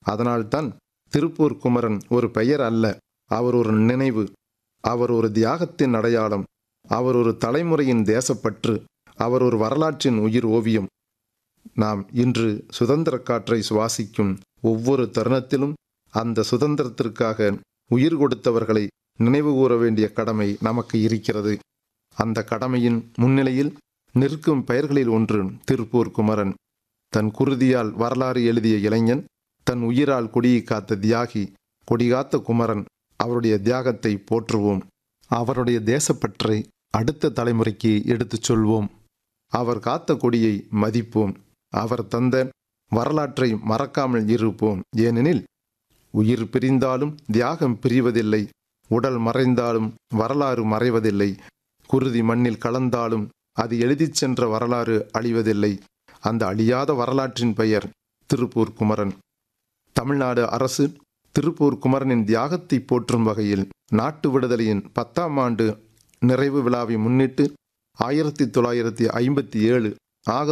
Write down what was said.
அதனால்தான் திருப்பூர் குமரன் ஒரு பெயர் அல்ல அவர் ஒரு நினைவு அவர் ஒரு தியாகத்தின் அடையாளம் அவர் ஒரு தலைமுறையின் தேசப்பற்று அவர் ஒரு வரலாற்றின் உயிர் ஓவியம் நாம் இன்று சுதந்திர காற்றை சுவாசிக்கும் ஒவ்வொரு தருணத்திலும் அந்த சுதந்திரத்திற்காக உயிர் கொடுத்தவர்களை நினைவு கூற வேண்டிய கடமை நமக்கு இருக்கிறது அந்த கடமையின் முன்னிலையில் நிற்கும் பெயர்களில் ஒன்று திருப்பூர் குமரன் தன் குருதியால் வரலாறு எழுதிய இளைஞன் தன் உயிரால் கொடியை காத்த தியாகி கொடிகாத்த குமரன் அவருடைய தியாகத்தை போற்றுவோம் அவருடைய தேசப்பற்றை அடுத்த தலைமுறைக்கு எடுத்துச் சொல்வோம் அவர் காத்த கொடியை மதிப்போம் அவர் தந்த வரலாற்றை மறக்காமல் இருப்போம் ஏனெனில் உயிர் பிரிந்தாலும் தியாகம் பிரிவதில்லை உடல் மறைந்தாலும் வரலாறு மறைவதில்லை குருதி மண்ணில் கலந்தாலும் அது எழுதிச் சென்ற வரலாறு அழிவதில்லை அந்த அழியாத வரலாற்றின் பெயர் திருப்பூர் குமரன் தமிழ்நாடு அரசு திருப்பூர் குமரனின் தியாகத்தை போற்றும் வகையில் நாட்டு விடுதலையின் பத்தாம் ஆண்டு நிறைவு விழாவை முன்னிட்டு ஆயிரத்தி தொள்ளாயிரத்தி ஐம்பத்தி ஏழு ஆகஸ்ட்